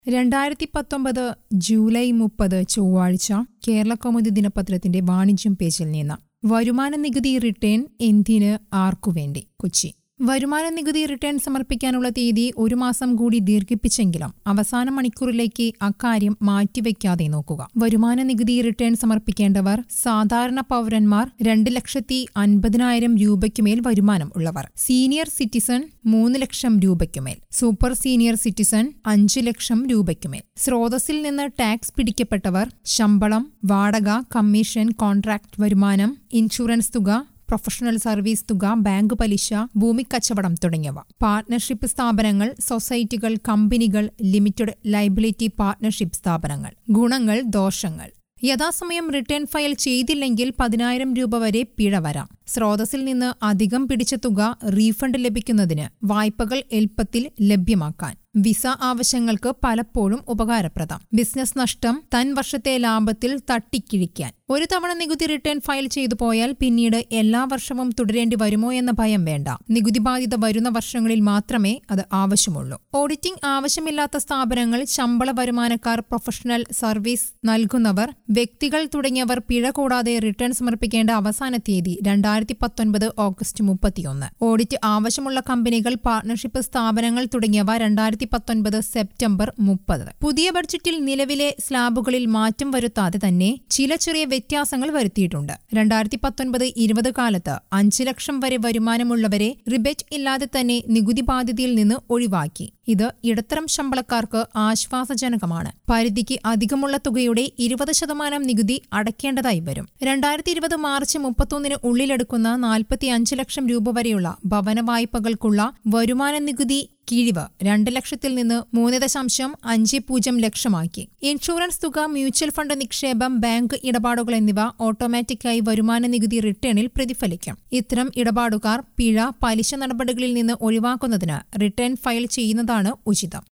രണ്ടായിരത്തി പത്തൊമ്പത് ജൂലൈ മുപ്പത് ചൊവ്വാഴ്ച കേരള കൗമുദി ദിനപത്രത്തിന്റെ വാണിജ്യം പേജിൽ നിന്ന് വരുമാന നികുതി റിട്ടേൺ എന്തിന് ആർക്കുവേണ്ടി കൊച്ചി വരുമാന നികുതി റിട്ടേൺ സമർപ്പിക്കാനുള്ള തീയതി ഒരു മാസം കൂടി ദീർഘിപ്പിച്ചെങ്കിലും അവസാന മണിക്കൂറിലേക്ക് അക്കാര്യം മാറ്റിവെക്കാതെ നോക്കുക വരുമാന നികുതി റിട്ടേൺ സമർപ്പിക്കേണ്ടവർ സാധാരണ പൗരന്മാർ രണ്ട് ലക്ഷത്തി അൻപതിനായിരം രൂപയ്ക്കുമേൽ വരുമാനം ഉള്ളവർ സീനിയർ സിറ്റിസൺ മൂന്ന് ലക്ഷം രൂപയ്ക്കുമേൽ സൂപ്പർ സീനിയർ സിറ്റിസൺ അഞ്ച് ലക്ഷം രൂപയ്ക്കുമേൽ സ്രോതസ്സിൽ നിന്ന് ടാക്സ് പിടിക്കപ്പെട്ടവർ ശമ്പളം വാടക കമ്മീഷൻ കോൺട്രാക്ട് വരുമാനം ഇൻഷുറൻസ് തുക പ്രൊഫഷണൽ സർവീസ് തുക ബാങ്ക് പലിശ ഭൂമിക്കച്ചവടം തുടങ്ങിയവ പാർട്ണർഷിപ്പ് സ്ഥാപനങ്ങൾ സൊസൈറ്റികൾ കമ്പനികൾ ലിമിറ്റഡ് ലൈബിലിറ്റി പാർട്ണർഷിപ്പ് സ്ഥാപനങ്ങൾ ഗുണങ്ങൾ ദോഷങ്ങൾ യഥാസമയം റിട്ടേൺ ഫയൽ ചെയ്തില്ലെങ്കിൽ പതിനായിരം രൂപ വരെ പിഴ വരാം സ്രോതസ്സിൽ നിന്ന് അധികം പിടിച്ച തുക റീഫണ്ട് ലഭിക്കുന്നതിന് വായ്പകൾ എളുപ്പത്തിൽ ലഭ്യമാക്കാൻ വിസ ആവശ്യങ്ങൾക്ക് പലപ്പോഴും ഉപകാരപ്രദം ബിസിനസ് നഷ്ടം തൻ വർഷത്തെ ലാഭത്തിൽ തട്ടിക്കിഴിക്കാൻ ഒരു തവണ നികുതി റിട്ടേൺ ഫയൽ ചെയ്തു പോയാൽ പിന്നീട് എല്ലാ വർഷവും തുടരേണ്ടി വരുമോ എന്ന ഭയം വേണ്ട നികുതി ബാധ്യത വരുന്ന വർഷങ്ങളിൽ മാത്രമേ അത് ആവശ്യമുള്ളൂ ഓഡിറ്റിംഗ് ആവശ്യമില്ലാത്ത സ്ഥാപനങ്ങൾ ശമ്പള വരുമാനക്കാർ പ്രൊഫഷണൽ സർവീസ് നൽകുന്നവർ വ്യക്തികൾ തുടങ്ങിയവർ പിഴ കൂടാതെ റിട്ടേൺ സമർപ്പിക്കേണ്ട അവസാന തീയതി രണ്ടായിരത്തി പത്തൊൻപത് ഓഗസ്റ്റ് മുപ്പത്തിയൊന്ന് ഓഡിറ്റ് ആവശ്യമുള്ള കമ്പനികൾ പാർട്ണർഷിപ്പ് സ്ഥാപനങ്ങൾ തുടങ്ങിയവ രണ്ടായിരത്തി പത്തൊൻപത് സെപ്റ്റംബർ മുപ്പത് പുതിയ ബഡ്ജറ്റിൽ നിലവിലെ സ്ലാബുകളിൽ മാറ്റം വരുത്താതെ തന്നെ ചില ചെറിയ വ്യത്യാസങ്ങൾ വരുത്തിയിട്ടുണ്ട് രണ്ടായിരത്തി പത്തൊൻപത് ഇരുപത് കാലത്ത് അഞ്ച് ലക്ഷം വരെ വരുമാനമുള്ളവരെ റിബേറ്റ് ഇല്ലാതെ തന്നെ നികുതി ബാധ്യതയിൽ നിന്ന് ഒഴിവാക്കി ഇത് ഇടത്തരം ശമ്പളക്കാർക്ക് ആശ്വാസജനകമാണ് പരിധിക്ക് അധികമുള്ള തുകയുടെ ഇരുപത് ശതമാനം നികുതി അടയ്ക്കേണ്ടതായി വരും രണ്ടായിരത്തി ഇരുപത് മാർച്ച് മുപ്പത്തൊന്നിന് ഉള്ളിലെടുക്കുന്ന നാൽപ്പത്തി അഞ്ച് ലക്ഷം രൂപ വരെയുള്ള ഭവന വായ്പകൾക്കുള്ള വരുമാന നികുതി കിഴിവ് രണ്ട് ലക്ഷത്തിൽ നിന്ന് മൂന്ന് ദശാംശം അഞ്ച് പൂജ്യം ലക്ഷമാക്കി ഇൻഷുറൻസ് തുക മ്യൂച്വൽ ഫണ്ട് നിക്ഷേപം ബാങ്ക് ഇടപാടുകൾ എന്നിവ ഓട്ടോമാറ്റിക്കായി വരുമാന നികുതി റിട്ടേണിൽ പ്രതിഫലിക്കും ഇത്തരം ഇടപാടുകാർ പിഴ പലിശ നടപടികളിൽ നിന്ന് ഒഴിവാക്കുന്നതിന് റിട്ടേൺ ഫയൽ ചെയ്യുന്നതാണ് ഉചിതം